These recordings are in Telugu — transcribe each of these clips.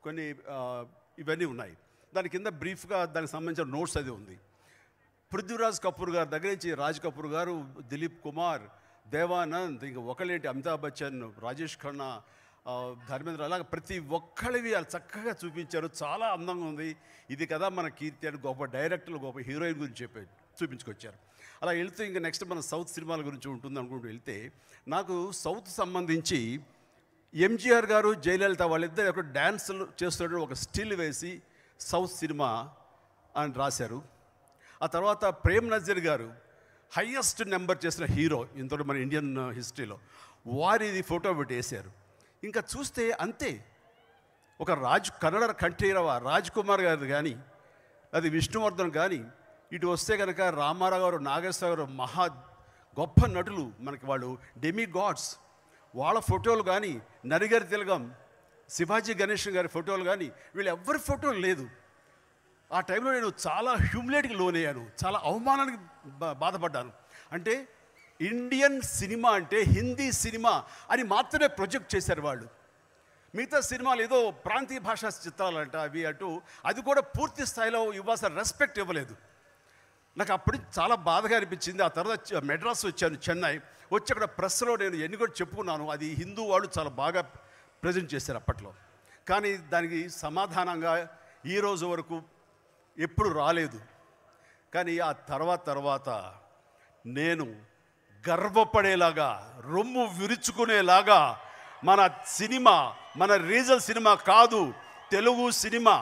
కొన్ని ఆ, ఇవన్నీ ఉన్నాయి దాని కింద బ్రీఫ్గా దానికి సంబంధించిన నోట్స్ అది ఉంది పృథ్వీరాజ్ కపూర్ గారి దగ్గర నుంచి రాజ్ కపూర్ గారు దిలీప్ కుమార్ దేవానంద్ ఇంకా ఒకళ్ళేంటి అమితాబ్ బచ్చన్ రాజేష్ ఖన్నా ఆ, ధర్మేంద్ర అలాగ ప్రతి ఒక్కళ్ళవి వాళ్ళు చక్కగా చూపించారు చాలా అందంగా ఉంది ఇది కదా మన కీర్తి అని గొప్ప డైరెక్టర్లు గొప్ప హీరోయిన్ గురించి చెప్పి చూపించుకొచ్చారు అలా వెళ్తూ ఇంకా నెక్స్ట్ మన సౌత్ సినిమాల గురించి ఉంటుంది అనుకుంటూ వెళ్తే నాకు సౌత్ సంబంధించి ఎంజీఆర్ గారు జయలలిత వాళ్ళిద్దరు ఒక డ్యాన్సులు చేస్తున్న ఒక స్టిల్ వేసి సౌత్ సినిమా అని రాశారు ఆ తర్వాత ప్రేమ్ నజీర్ గారు హయ్యెస్ట్ నెంబర్ చేసిన హీరో ఇంతటి మన ఇండియన్ హిస్టరీలో వారిది ఫోటో పెట్టి వేశారు ఇంకా చూస్తే అంతే ఒక రాజ్ కన్నడ కంఠీరవ రాజ్ కుమార్ గారిది కానీ అది విష్ణువర్ధన్ కానీ ఇటు వస్తే కనుక రామారావు గారు నాగేశ్వర గారు మహా గొప్ప నటులు మనకి వాళ్ళు డెమి గాడ్స్ వాళ్ళ ఫోటోలు కానీ నరిగారి తిలగం శివాజీ గణేష్ గారి ఫోటోలు కానీ వీళ్ళు ఎవరి ఫోటోలు లేదు ఆ టైంలో నేను చాలా హ్యూమిలేట్కి లోనయ్యాను చాలా అవమానానికి బా- బాధపడ్డాను అంటే ఇండియన్ సినిమా అంటే హిందీ సినిమా అని మాత్రమే ప్రొజెక్ట్ చేశారు వాళ్ళు మిగతా సినిమాలు ఏదో ప్రాంతీయ భాషా చిత్రాలంట అవి అటు అది కూడా పూర్తి స్థాయిలో ఇవ్వాల్సిన రెస్పెక్ట్ ఇవ్వలేదు నాకు అప్పుడు చాలా బాధగా అనిపించింది ఆ తర్వాత చ- మెడ్రాస్ వచ్చాను చెన్నై వచ్చి అక్కడ ప్రెస్లో నేను ఎన్ని కూడా చెప్పుకున్నాను అది హిందూ వాళ్ళు చాలా బాగా ప్రజెంట్ చేశారు అప్పట్లో కానీ దానికి సమాధానంగా ఈ రోజు వరకు ఎప్పుడు రాలేదు కానీ ఆ తర్వాత తర్వాత నేను గర్వపడేలాగా రొమ్ము విరుచుకునేలాగా మన సినిమా మన రీజల్ సినిమా కాదు తెలుగు సినిమా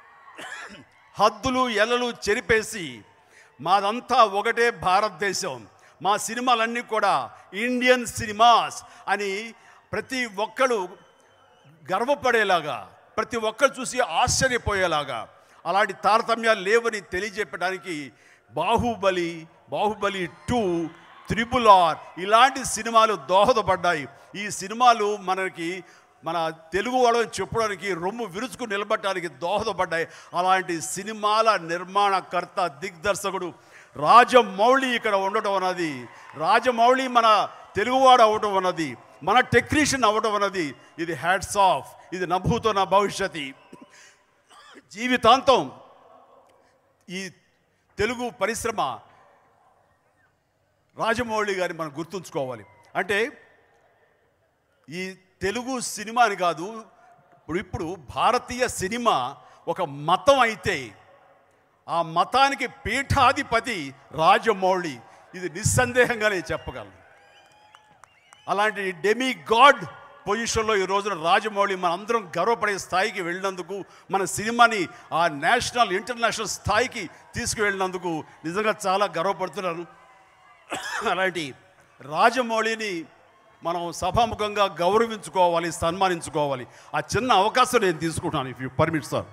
హద్దులు ఎలలు చెరిపేసి మాదంతా ఒకటే భారతదేశం మా సినిమాలన్నీ కూడా ఇండియన్ సినిమాస్ అని ప్రతి ఒక్కడు గర్వపడేలాగా ప్రతి ఒక్కరు చూసి ఆశ్చర్యపోయేలాగా అలాంటి తారతమ్యాలు లేవని తెలియజెప్పడానికి Baahubali Baahubali two triple R ఇలాంటి సినిమాలు దోహదపడ్డాయి ఈ సినిమాలు మనకి మన తెలుగు వాళ్ళని చెప్పడానికి రొమ్ము విరుచుకు నిలబడటానికి దోహదపడ్డాయి అలాంటి సినిమాల నిర్మాణకర్త దిగ్దర్శకుడు రాజమౌళి ఇక్కడ ఉండటం అన్నది రాజమౌళి మన తెలుగువాడు అవటం అన్నది మన టెక్నీషియన్ అవ్వడం అన్నది ఇది హ్యాట్స్ ఆఫ్ ఇది నభూతో నా భవిష్యత్తు జీవితాంతం ఈ తెలుగు పరిశ్రమ రాజమౌళి గారిని మనం గుర్తుంచుకోవాలి అంటే ఈ తెలుగు సినిమా అని కాదు ఇప్పుడు ఇప్పుడు భారతీయ సినిమా ఒక మతం అయితే ఆ మతానికి పీఠాధిపతి రాజమౌళి ఇది నిస్సందేహంగా నేను చెప్పగలను అలాంటి డెమి గాడ్ పొజిషన్లో ఈ రోజున రాజమౌళి మనందరం గర్వపడే స్థాయికి వెళ్ళినందుకు మన సినిమాని ఆ నేషనల్ ఇంటర్నేషనల్ స్థాయికి తీసుకువెళ్ళినందుకు నిజంగా చాలా గర్వపడుతున్నాను అలాంటి రాజమౌళిని మనం సభాముఖంగా గౌరవించుకోవాలి సన్మానించుకోవాలి ఆ చిన్న అవకాశం నేను తీసుకుంటాను ఇఫ్ యూ పర్మిట్ సార్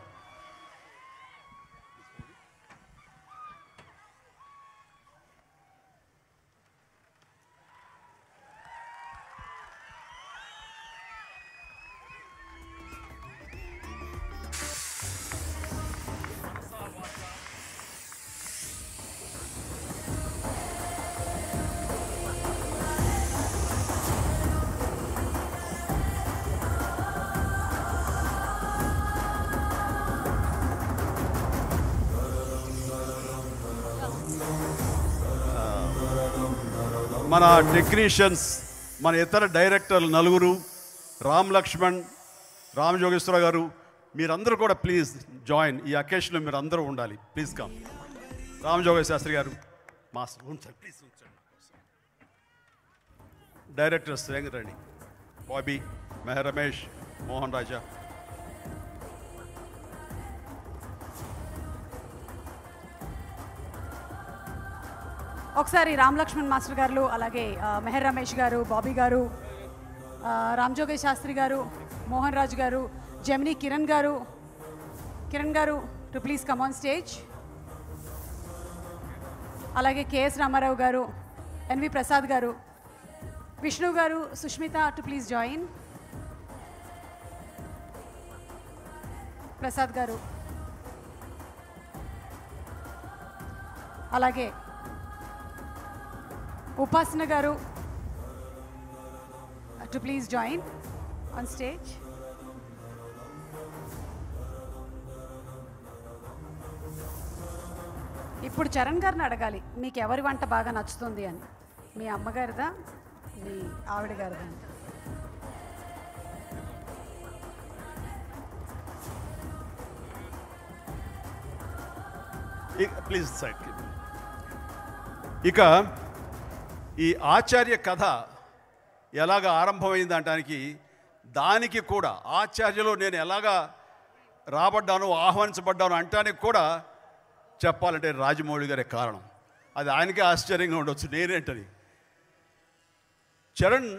మన టెక్నీషియన్స్ మన ఇతర డైరెక్టర్లు నలుగురు రామ్ లక్ష్మణ్ రామ్ జోగేశ్వర గారు మీరందరూ కూడా ప్లీజ్ జాయిన్ ఈ అకేషన్లో మీరు అందరూ ఉండాలి please come Ram Jogeshwara Shastri garu master ఉంచండి ప్లీజ్ ఉంచండి డైరెక్టర్స్ వెంకటరెడ్డి బాబీ మెహర్ రమేష్ మోహన్ రాజా ఒకసారి రామ్ లక్ష్మణ్ మాస్టర్ గారు అలాగే ఆ, మెహర్ రమేష్ గారు బాబీ గారు ఆ, రామ్ జోగేష్ శాస్త్రి గారు మోహన్ రాజు గారు జమిని Kiran garu Kiran garu too please come on stage అలాగే KS Ramarao garu NV Prasad garu Vishnu garu Sushmita too please join Prasad garu అలాగే Upasana garu too please join on stage ఇప్పుడు చరణ్ గారిని అడగాలి మీకు ఎవరి వంట బాగా నచ్చుతుంది అని మీ అమ్మగారిదా మీ ఆవిడ గారిదా అని. ప్లీజ్ సైడ్ ఇక ఈ ఆచార్య కథ ఎలాగ ఆరంభమైంది అనడానికి దానికి కూడా ఆచార్యలో నేను ఎలాగా రాబడ్డాను ఆహ్వానించబడ్డాను అంటానికి కూడా చెప్పాలంటే రాజమౌళి గారే కారణం అది ఆయనకే ఆశ్చర్యంగా ఉండొచ్చు నేనేంటని చరణ్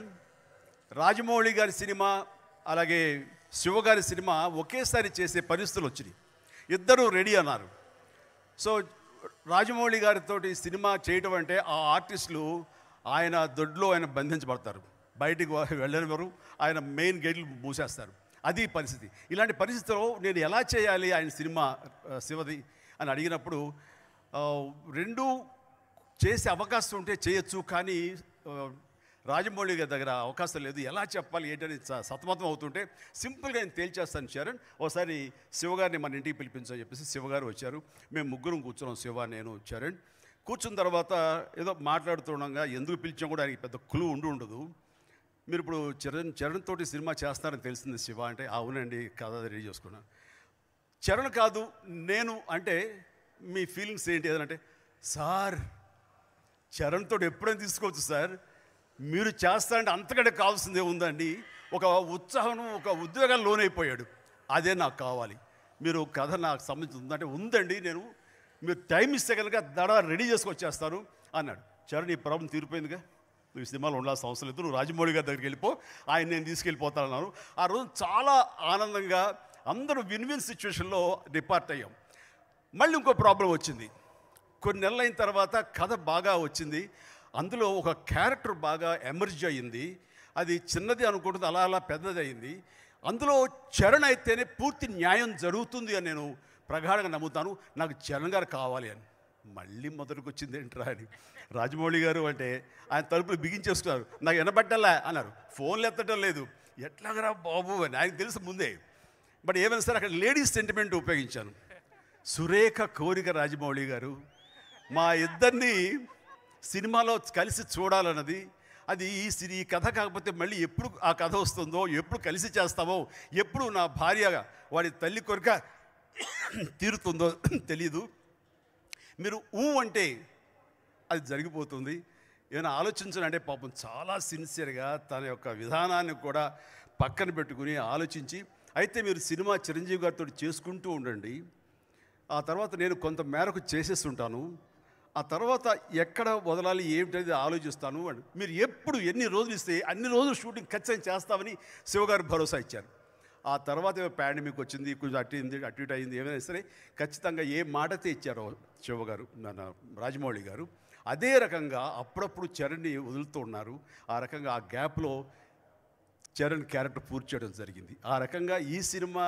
రాజమౌళి గారి సినిమా అలాగే శివ గారి సినిమా ఒకేసారి చేసే పరిస్థితులు వచ్చినాయి ఇద్దరూ రెడీ అన్నారు సో రాజమౌళి గారితో సినిమా చేయటం అంటే ఆ ఆర్టిస్టులు ఆయన దొడ్లో ఆయన బంధించబడతారు బయటికి వా- వెళ్ళనివ్వరు ఆయన మెయిన్ గేట్లు మూసేస్తారు అది పరిస్థితి ఇలాంటి పరిస్థితిలో నేను ఎలా చేయాలి ఆయన సినిమా ఆ, శివది అని అడిగినప్పుడు ఆ, రెండు చేసే అవకాశం ఉంటే చేయొచ్చు కానీ ఆ, రాజమౌళి గారి దగ్గర అవకాశం లేదు ఎలా చెప్పాలి ఏంటని స- సతమతం అవుతుంటే సింపుల్గా నేను తేల్చేస్తాను చరణ్ ఒకసారి శివగారిని మన ఇంటికి పిలిపించని చెప్పేసి శివగారు వచ్చారు మేము ముగ్గురం కూర్చున్నాం శివ నేను చరణ్ కూర్చున్న తర్వాత ఏదో మాట్లాడుతుండగా ఎందుకు పిలిచాం కూడా ఆయనకి పెద్ద క్లూ ఉండి ఉండదు మీరు ఇప్పుడు చరణ్ చరణ్ తోటి సినిమా చేస్తారని తెలిసింది శివ అంటే అవునండి కథ రెడీ చేసుకున్నాను చరణ్ కాదు నేను అంటే మీ ఫీలింగ్స్ ఏంటి ఏదంటే సార్ చరణ్ తోటి ఎప్పుడైనా తీసుకోవచ్చు సార్ మీరు చేస్తారంటే అంతకంటే కావాల్సిందే ఉందండి ఒక ఉత్సాహం ఒక ఉద్వేగాలు లోనైపోయాడు అదే నాకు కావాలి మీరు కథ నాకు సంబంధించి ఉందంటే ఉందండి నేను మీరు టైం ఇస్తే కనుక దడ రెడీ చేసుకొచ్చేస్తాను అన్నాడు చరణ్ ఈ ప్రాబ్లం తీరిపోయిందిగా నువ్వు ఈ సినిమాలో ఉండాల్సిన అవసరం లేదు నువ్వు రాజమౌళి గారి దగ్గరికి వెళ్ళిపో ఆయన నేను తీసుకెళ్ళిపోతానన్నారు ఆ రోజు చాలా ఆనందంగా అందరూ విన్ విన్ సిచ్యువేషన్లో డిపార్ట్ అయ్యాం మళ్ళీ ఇంకో ప్రాబ్లం వచ్చింది కొన్ని నెలలు అయిన తర్వాత కథ బాగా వచ్చింది అందులో ఒక క్యారెక్టర్ బాగా ఎమర్జ్ అయ్యింది అది చిన్నది అనుకుంటుంది అలా అలా పెద్దది అయింది అందులో చరణ్ అయితేనే పూర్తి న్యాయం జరుగుతుంది అని నేను ప్రగాఢంగా నమ్ముతాను నాకు చరణ్ గారు కావాలి అని మళ్ళీ మొదటికి వచ్చింది ఏంట్రా అని రాజమౌళి గారు అంటే ఆయన తలుపులు బిగించేసుకున్నారు నాకు వినబట్టలే అన్నారు ఫోన్లు ఎత్తడం లేదు ఎట్లాగరా బాబు అని ఆయనకు తెలుసు ముందే బట్ ఏమైనా సరే అక్కడ లేడీస్ సెంటిమెంట్ ఉపయోగించాను సురేఖ కోరిక రాజమౌళి గారు మా ఇద్దరిని సినిమాలో కలిసి చూడాలన్నది అది ఈ సిరి ఈ కథ కాకపోతే మళ్ళీ ఎప్పుడు ఆ కథ వస్తుందో ఎప్పుడు కలిసి చేస్తామో ఎప్పుడు నా భార్య వాడి తల్లి కొరిక తీరుతుందో తెలియదు మీరు ఊ అంటే అది జరిగిపోతుంది ఏమైనా ఆలోచించడం అంటే పాపం చాలా సిన్సియర్గా తన యొక్క విధానాన్ని కూడా పక్కన పెట్టుకుని ఆలోచించి అయితే మీరు సినిమా చిరంజీవి గారితో చేసుకుంటూ ఉండండి ఆ తర్వాత నేను కొంత మేరకు చేసేస్తుంటాను ఆ తర్వాత ఎక్కడ వదలాలి ఏమిటనేది ఆలోచిస్తాను అని మీరు ఎప్పుడు ఎన్ని రోజులు ఇస్తే అన్ని రోజులు షూటింగ్ ఖచ్చితంగా చేస్తామని శివగారు భరోసా ఇచ్చారు ఆ తర్వాత పాండమిక్ వచ్చింది కొంచెం అటు అయింది అటు ఇటు అయింది ఏమైనా సరే ఖచ్చితంగా ఏ మాటతే ఇచ్చారో శివగారు మన రాజమౌళి గారు అదే రకంగా అప్పుడప్పుడు చరణ్ని వదులుతూ ఉన్నారు ఆ రకంగా ఆ గ్యాప్లో చరణ్ క్యారెక్టర్ పూర్తి చేయడం జరిగింది ఆ రకంగా ఈ సినిమా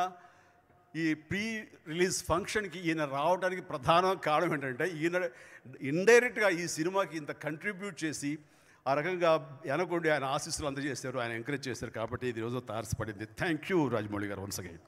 ఈ ప్రీ రిలీజ్ ఫంక్షన్కి ఈయన రావడానికి ప్రధాన కారణం ఏంటంటే ఈయన ఇండైరెక్ట్గా ఈ సినిమాకి ఇంత కంట్రిబ్యూట్ చేసి ఆ రకంగా వెనకొండి ఆయన ఆశీస్సులు అందజేశారు ఆయన ఎంకరేజ్ చేశారు కాబట్టి ఇది రోజు తారసపడింది థ్యాంక్ యూ రాజమౌళి గారు వన్స్ అగైన్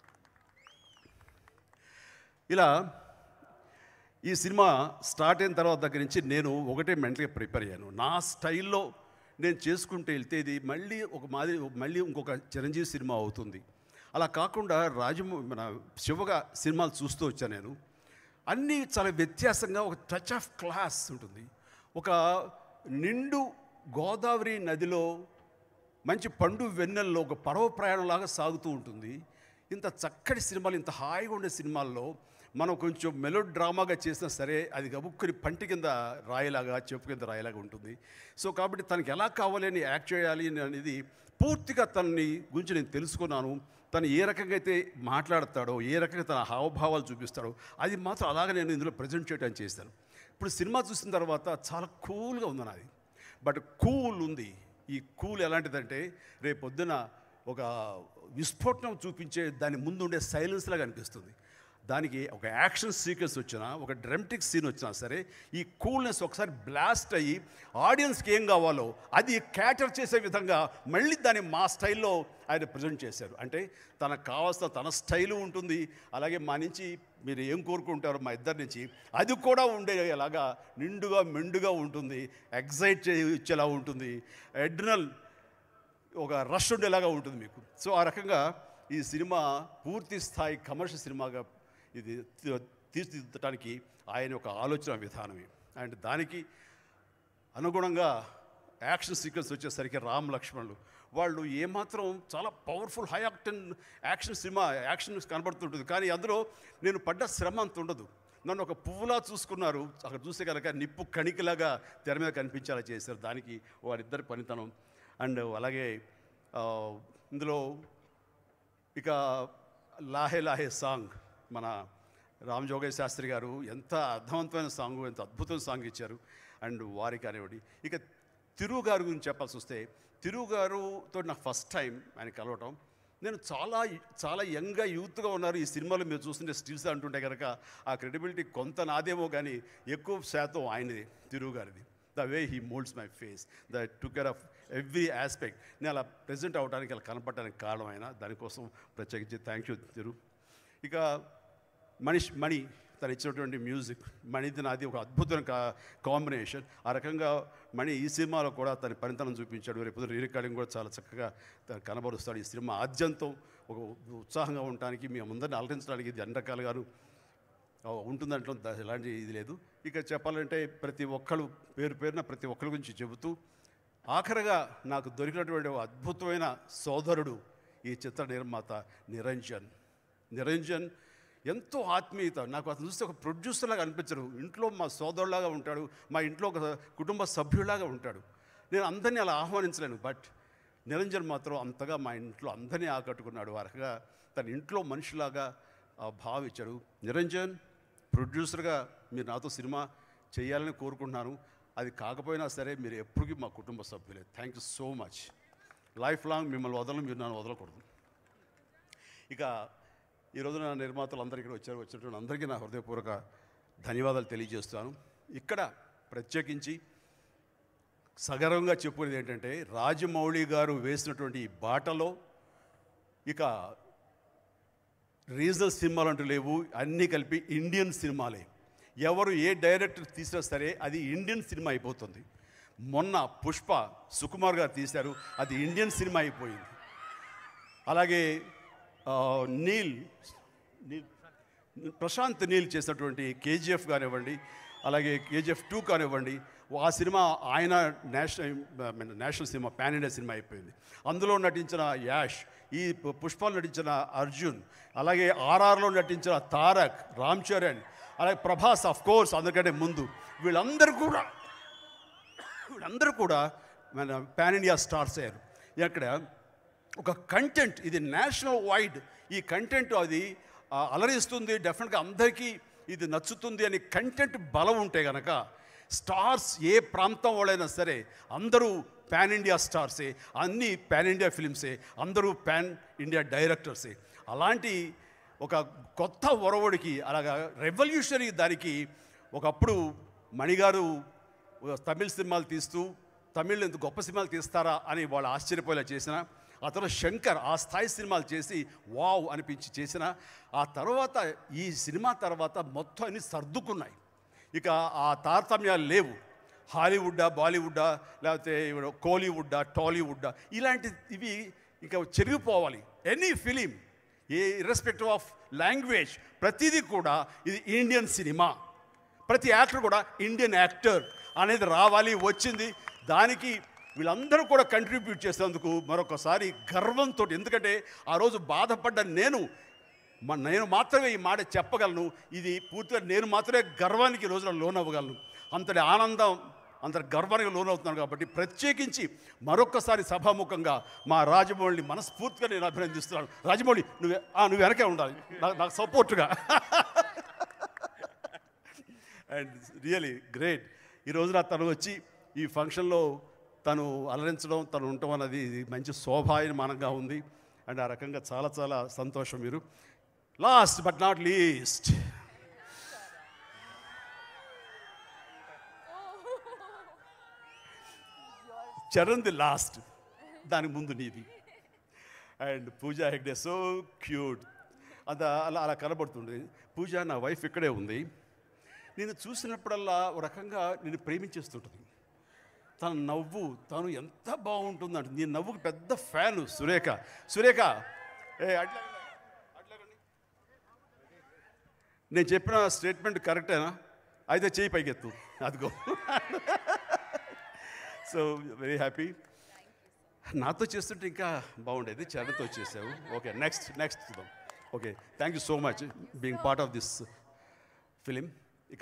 ఇలా ఈ సినిమా స్టార్ట్ అయిన తర్వాత దగ్గర నుంచి నేను ఒకటే మెంటల్గా ప్రిపేర్ అయ్యాను నా స్టైల్లో నేను చేసుకుంటూ వెళ్తే ఇది మళ్ళీ ఒక మాదిరి మళ్ళీ ఇంకొక చిరంజీవి సినిమా అవుతుంది అలా కాకుండా రాజమౌ మన శివగా సినిమాలు చూస్తూ వచ్చాను నేను అన్నీ చాలా వ్యత్యాసంగా ఒక టచ్ ఆఫ్ క్లాస్ ఉంటుంది ఒక నిండు గోదావరి నదిలో మంచి పండు వెన్నెల్లో ఒక పడవ ప్రయాణంలాగా సాగుతూ ఉంటుంది ఇంత చక్కటి సినిమాలు ఇంత హాయిగా ఉండే సినిమాల్లో మనం కొంచెం మెలో డ్రామాగా చేసినా సరే అది గబుక్కుని పంటి కింద రాయిలాగా చెప్పు కింద రాయిలాగా ఉంటుంది సో కాబట్టి తనకి ఎలా కావాలి అని యాక్ట్ చేయాలి అనేది పూర్తిగా తనని గురించి నేను తెలుసుకున్నాను తను ఏ రకంగా అయితే మాట్లాడతాడో ఏ రకంగా తన హావభావాలు చూపిస్తాడో అది మాత్రం అలాగే నేను ఇందులో ప్రజెంట్ చేయడానికి చేస్తాను ఇప్పుడు సినిమా చూసిన తర్వాత చాలా కూల్గా ఉంది నాది బట్ కూల్ ఉంది ఈ కూల్ ఎలాంటిదంటే రేపు పొద్దున ఒక విస్ఫోటనం చూపించే దాని ముందు ఉండే సైలెన్స్ లాగా అనిపిస్తుంది దానికి ఒక యాక్షన్ సీక్వెన్స్ వచ్చినా ఒక డ్రమటిక్ సీన్ వచ్చినా సరే ఈ కూల్నెస్ ఒకసారి బ్లాస్ట్ అయ్యి ఆడియన్స్కి ఏం కావాలో అది క్యాటర్ చేసే విధంగా మళ్ళీ దాన్ని మా స్టైల్లో ఆయన ప్రజెంట్ చేశారు అంటే తనకు కావాల్సిన తన స్టైలు ఉంటుంది అలాగే మా నుంచి మీరు ఏం కోరుకుంటారో మా ఇద్దరి నుంచి అది కూడా ఉండేలాగా నిండుగా మెండుగా ఉంటుంది ఎగ్జైట్ చేయించేలా ఉంటుంది ఎడ్రినల్ ఒక రష్ ఉండేలాగా ఉంటుంది మీకు సో ఆ రకంగా ఈ సినిమా పూర్తి స్థాయి కమర్షియల్ సినిమాగా ఇది తీ- తీర్చిదిద్దడానికి ఆయన ఒక ఆలోచన విధానమే అండ్ దానికి అనుగుణంగా యాక్షన్ సీక్వెన్స్ వచ్చేసరికి రామ్ లక్ష్మణులు వాళ్ళు ఏమాత్రం చాలా పవర్ఫుల్ హై యాక్టన్ యాక్షన్ సినిమా యాక్షన్ కనబడుతుంటుంది కానీ అందులో నేను పడ్డ శ్రమ అంత ఉండదు నన్ను ఒక పువ్వులా చూసుకున్నారు అక్కడ చూస్తే కనుక నిప్పు కణికలాగా తెర మీద కనిపించేలా చేశారు దానికి వారిద్దరి పనితనం అండ్ అలాగే ఆ, ఇందులో ఇక లాహే లాహే సాంగ్ మన రామ్ జోగేష్ శాస్త్రి గారు ఎంత అర్థవంతమైన సాంగ్ ఎంత అద్భుతమైన సాంగ్ ఇచ్చారు అండ్ వారికి కానివ్వండి ఇక తిరుగు గారి గురించి చెప్పాల్సి వస్తే తిరుగు గారుతో నాకు ఫస్ట్ టైం ఆయన కలవటం నేను చాలా చాలా యంగ్గా యూత్గా ఉన్నారు ఈ సినిమాలో మీరు చూస్తుంటే స్టిల్స్ అంటుంటే కనుక ఆ క్రెడిబిలిటీ కొంత నాదేమో కానీ ఎక్కువ శాతం ఆయనది తిరుగు గారిది the way he moulds my face the to care of every aspect నేను అలా ప్రజెంట్ అవడానికి అలా కనపడడానికి కారణం ఆయన దానికోసం ప్రత్యేకించి థ్యాంక్ యూ తిరు ఇక మనిష్ మణి తను ఇచ్చినటువంటి మ్యూజిక్ మణిది నాది ఒక అద్భుతమైన కా కాంబినేషన్ ఆ రకంగా మణి ఈ సినిమాలో కూడా తన పనితనం చూపించాడు రేపు రీ రికార్డింగ్ కూడా చాలా చక్కగా తను కనబరుస్తాడు ఈ సినిమా ఆద్యంతం ఒక ఉత్సాహంగా ఉండటానికి మీ అందరిని అలరించడానికి ఇది అన్ని రకాలుగాను ఆ, ఉంటుందంటే దా- ఎలాంటి ఇది లేదు ఇక చెప్పాలంటే ప్రతి ఒక్కరు పేరు పేరున ప్రతి ఒక్కరి గురించి చెబుతూ ఆఖరగా నాకు దొరికినటువంటి ఒక అద్భుతమైన సోదరుడు ఈ చిత్ర నిర్మాత నిరంజన్ నిరంజన్ ఎంతో ఆత్మీయత నాకు అతను చూస్తే ఒక ప్రొడ్యూసర్లాగా అనిపించరు ఇంట్లో మా సోదరులాగా ఉంటాడు మా ఇంట్లో ఒక కుటుంబ సభ్యులాగా ఉంటాడు నేను అందరినీ అలా ఆహ్వానించలేను బట్ నిరంజన్ మాత్రం అంతగా మా ఇంట్లో అందరినీ ఆకట్టుకున్నాడు ఆ రకంగా తన ఇంట్లో మనిషిలాగా ఆ భావించాడు నిరంజన్ ప్రొడ్యూసర్గా మీరు నాతో సినిమా చేయాలని కోరుకుంటున్నాను అది కాకపోయినా సరే మీరు ఎప్పటికీ మా కుటుంబ సభ్యులే thank you so much life long మిమ్మల్ని వదలను మీరు నన్ను వదలకూడదు ఇక ఈ రోజున నిర్మాతలు అందరూ ఇక్కడ వచ్చారు వచ్చినటువంటి అందరికీ నా హృదయపూర్వక ధన్యవాదాలు తెలియజేస్తాను ఇక్కడ ప్రత్యేకించి సగర్వంగా చెప్పుకునేది ఏంటంటే రాజమౌళి గారు వేసినటువంటి ఈ బాటలో ఇక రీజనల్ సినిమాలు అంటూ లేవు అన్నీ కలిపి ఇండియన్ సినిమాలే ఎవరు ఏ డైరెక్టర్ తీసినా సరే అది ఇండియన్ సినిమా అయిపోతుంది మొన్న పుష్ప సుకుమార్ గారు తీశారు అది ఇండియన్ సినిమా అయిపోయింది అలాగే ఆ, నీల్ నీల్ ప్రశాంత్ నీల్ చేసినటువంటి కేజీఎఫ్ కానివ్వండి అలాగే కేజీఎఫ్ టూ కానివ్వండి ఆ సినిమా ఆయన నేషనల్ ఐ మీన్ నేషనల్ సినిమా పాన్ ఇండియా సినిమా అయిపోయింది అందులో నటించిన యాష్ ఈ పు- పుష్పలో నటించిన అర్జున్ అలాగే ఆర్ఆర్లో నటించిన తారక్ రామ్ చరణ్ అలాగే ప్రభాస్ ఆఫ్ కోర్స్ అందరికంటే ముందు వీళ్ళందరూ కూడా వీళ్ళందరూ కూడా మన పాన్ ఇండియా స్టార్స్ అయ్యారు ఇక్కడ ఒక కంటెంట్ ఇది నేషనల్ వైడ్ ఈ కంటెంట్ అది ఆ, అలరిస్తుంది డెఫినెట్గా అందరికీ ఇది నచ్చుతుంది అని కంటెంట్ బలం ఉంటే గనక స్టార్స్ ఏ ప్రాంతం వాళ్ళైనా సరే అందరూ పాన్ ఇండియా స్టార్సే అన్ని పాన్ ఇండియా ఫిలిమ్సే అందరూ పాన్ ఇండియా డైరెక్టర్సే అలాంటి ఒక కొత్త ఒరవడికి అలాగా రెవల్యూషనరీ దానికి ఒకప్పుడు మణిగారు తమిళ సినిమాలు తీస్తూ తమిళ్ ఎంత గొప్ప సినిమాలు తీస్తారా అని వాళ్ళు ఆశ్చర్యపోయేలా చేసిన ఆ తర్వాత శంకర్ ఆ స్థాయి సినిమాలు చేసి వావ్ అనిపించి చేసిన ఆ తర్వాత ఈ సినిమా తర్వాత మొత్తం అన్ని సర్దుకున్నాయి ఇక ఆ తారతమ్యాలు లేవు హాలీవుడ్డా బాలీవుడ్డా లేకపోతే ఇప్పుడు కోలీవుడ్డా టాలీవుడ్డా ఇలాంటి ఇవి ఇంకా చెరిగిపోవాలి any film a irrespective of language ప్రతిదీ కూడా ఇది ఇండియన్ సినిమా ప్రతి యాక్టర్ కూడా ఇండియన్ యాక్టర్ అనేది రావాలి వచ్చింది దానికి వీళ్ళందరూ కూడా కంట్రిబ్యూట్ చేసేందుకు మరొకసారి గర్వంతో ఎందుకంటే ఆ రోజు బాధపడ్డ నేను మ- నేను మాత్రమే ఈ మాట చెప్పగలను ఇది పూర్తిగా నేను మాత్రమే గర్వానికి ఈ రోజున లోనవ్వగలను అంతటి ఆనందం అంత గర్వానికి లోనవుతున్నాను కాబట్టి ప్రత్యేకించి మరొక్కసారి సభాముఖంగా మా రాజమౌళిని మనస్ఫూర్తిగా నేను అభినందిస్తున్నాను రాజమౌళి నువ్వు ఆ, నువ్వు వెనకే ఉండాలి నాకు నాకు సపోర్ట్గా అండ్ రియలీ గ్రేట్ ఈ రోజున తను వచ్చి ఈ ఫంక్షన్లో తను అలరించడం తను ఉండటం అన్నది ఇది మంచి శోభాయమానంగా ఉంది అండ్ ఆ రకంగా చాలా చాలా సంతోషం మీరు last but not least Charan the last దాని ముందు నీది and Pooja Hegde so cute అది అలా అలా కనబడుతుంది పూజ నా వైఫ్ ఇక్కడే ఉంది నేను చూసినప్పుడల్లా ఒక రకంగా నేను ప్రేమించేస్తుంటుంది తన నవ్వు తను ఎంత బాగుంటుందంటే నీ నవ్వుకి పెద్ద ఫ్యాను సురేఖ సురేఖ ఏ అట్లా అట్లాగండి నేను చెప్పిన స్టేట్మెంట్ కరెక్టేనా అయితే చేయి పైకెత్తు అదిగో సో వెరీ హ్యాపీ నాతో చేస్తుంటే ఇంకా బాగుండేది చరణ్తో చేసావు ఓకే నెక్స్ట్ నెక్స్ట్ చూద్దాం okay thank you so much being part of this film ఇక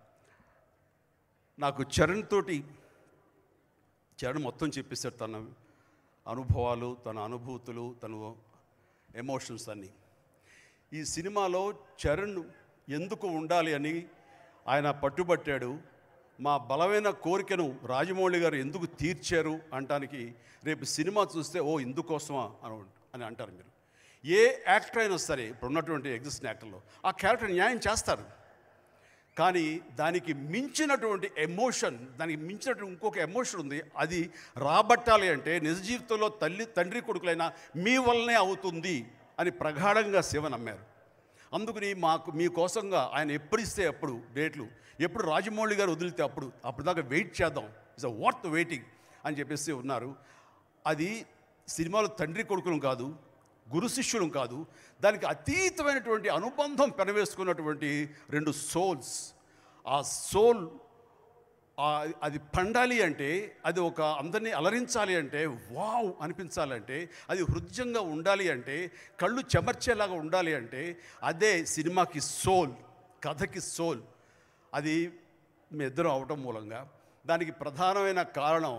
నాకు చరణ్ తోటి చరణ్ మొత్తం చెప్పేశాడు తన అనుభవాలు తన అనుభూతులు తన ఎమోషన్స్ అన్నీ ఈ సినిమాలో చరణ్ ఎందుకు ఉండాలి అని ఆయన పట్టుబట్టాడు మా బలమైన కోరికను రాజమౌళి గారు ఎందుకు తీర్చారు అంటానికి రేపు సినిమా చూస్తే ఓ ఇందుకోసమా అని అని అంటారు మీరు ఏ యాక్టర్ అయినా సరే ఇప్పుడు ఉన్నటువంటి ఎగ్జిస్టింగ్ యాక్టర్లో ఆ క్యారెక్టర్ న్యాయం చేస్తారు కానీ దానికి మించినటువంటి ఎమోషన్ దానికి మించినటువంటి ఇంకొక ఎమోషన్ ఉంది అది రాబట్టాలి అంటే నిజ జీవితంలో తల్లి తండ్రి కొడుకులైనా మీ వల్లనే అవుతుంది అని ప్రగాఢంగా శివ నమ్మారు అందుకని మాకు మీకోసంగా ఆయన ఎప్పుడు ఇస్తే అప్పుడు డేట్లు ఎప్పుడు రాజమౌళి గారు వదిలితే అప్పుడు అప్పుడు దాకా వెయిట్ చేద్దాం ఇట్స్ అ వర్త్ వెయిటింగ్ అని చెప్పేసి ఉన్నారు అది సినిమాలో తండ్రి కొడుకులం కాదు గురు శిష్యులం కాదు దానికి అతీతమైనటువంటి అనుబంధం పెనవేసుకున్నటువంటి రెండు సోల్స్ ఆ సోల్ ఆ- అది పండాలి అంటే అది ఒక అందరినీ అలరించాలి అంటే వావ్ అనిపించాలంటే అది హృదయంగా ఉండాలి అంటే కళ్ళు చెమర్చేలాగా ఉండాలి అంటే అదే సినిమాకి సోల్ కథకి సోల్ అది మీ ఇద్దరం అవటం మూలంగా దానికి ప్రధానమైన కారణం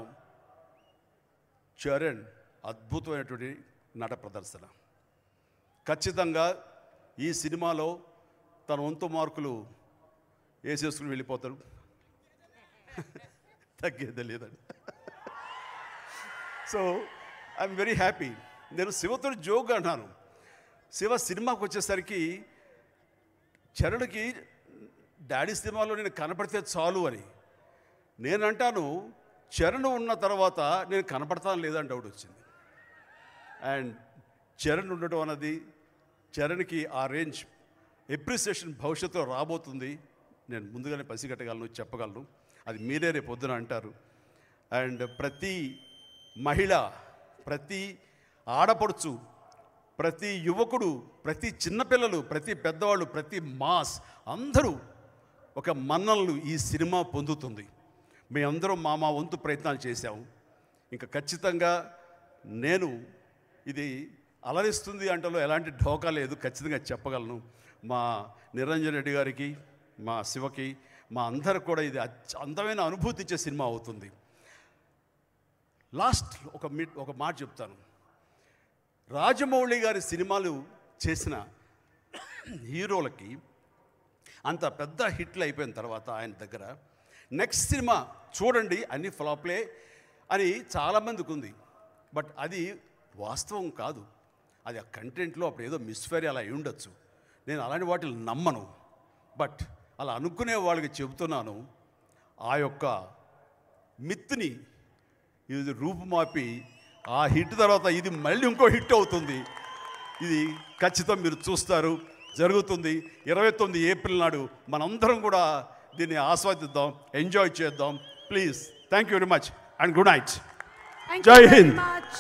చరణ్ అద్భుతమైనటువంటి నట ప్రదర్శన ఖచ్చితంగా ఈ సినిమాలో తన వంతు మార్కులు వేసేసుకుని వెళ్ళిపోతారు తగ్గేదే లేదండి సో ఐఎమ్ వెరీ హ్యాపీ నేను శివతో జోక్ అన్నాను శివ సినిమాకి వచ్చేసరికి చరణ్కి డాడీ సినిమాలో నేను కనపడితే చాలు అని నేను అంటాను చరణ్ ఉన్న తర్వాత నేను కనపడతాను లేదని డౌట్ వచ్చింది అండ్ చరణ్ ఉండటం అన్నది చరణ్కి ఆ రేంజ్ ఎప్రిసియేషన్ భవిష్యత్తులో రాబోతుంది నేను ముందుగానే పసిగట్టగలను చెప్పగలను అది మీరే రేపు పొద్దున అంటారు అండ్ ప్రతి మహిళ ప్రతి ఆడపడుచు ప్రతి యువకుడు ప్రతి చిన్నపిల్లలు ప్రతి పెద్దవాళ్ళు ప్రతి మాస్ అందరూ ఒక మన్నలను ఈ సినిమా పొందుతుంది మేమందరం మా మా వంతు ప్రయత్నాలు చేశాము ఇంకా ఖచ్చితంగా నేను ఇది అలరిస్తుంది అంటలో ఎలాంటి ఢోకా లేదు ఖచ్చితంగా చెప్పగలను మా నిరంజన్ రెడ్డి గారికి మా శివకి మా అందరికి కూడా ఇది అచ్చ- అందమైన అనుభూతి ఇచ్చే సినిమా అవుతుంది లాస్ట్ ఒక మీ ఒక మాట చెప్తాను రాజమౌళి గారి సినిమాలు చేసిన హీరోలకి అంత పెద్ద హిట్లు అయిపోయిన తర్వాత ఆయన దగ్గర నెక్స్ట్ సినిమా చూడండి అన్ని ఫ్లాప్లే అని చాలామందికి ఉంది బట్ అది వాస్తవం కాదు అది ఆ కంటెంట్లో అప్పుడు ఏదో మిస్ఫేర్ అలా అయి ఉండొచ్చు నేను అలాంటి వాటిని నమ్మను బట్ అలా అనుకునే వాళ్ళకి చెబుతున్నాను ఆ యొక్క మిత్ని ఇది రూపుమాపి ఆ హిట్ తర్వాత ఇది మళ్ళీ ఇంకో హిట్ అవుతుంది ఇది ఖచ్చితం మీరు చూస్తారు జరుగుతుంది ఇరవై తొమ్మిది ఏప్రిల్ నాడు మనందరం కూడా దీన్ని ఆస్వాదిద్దాం ఎంజాయ్ చేద్దాం please thank you very much and good night Thank జై you very హింద్. much.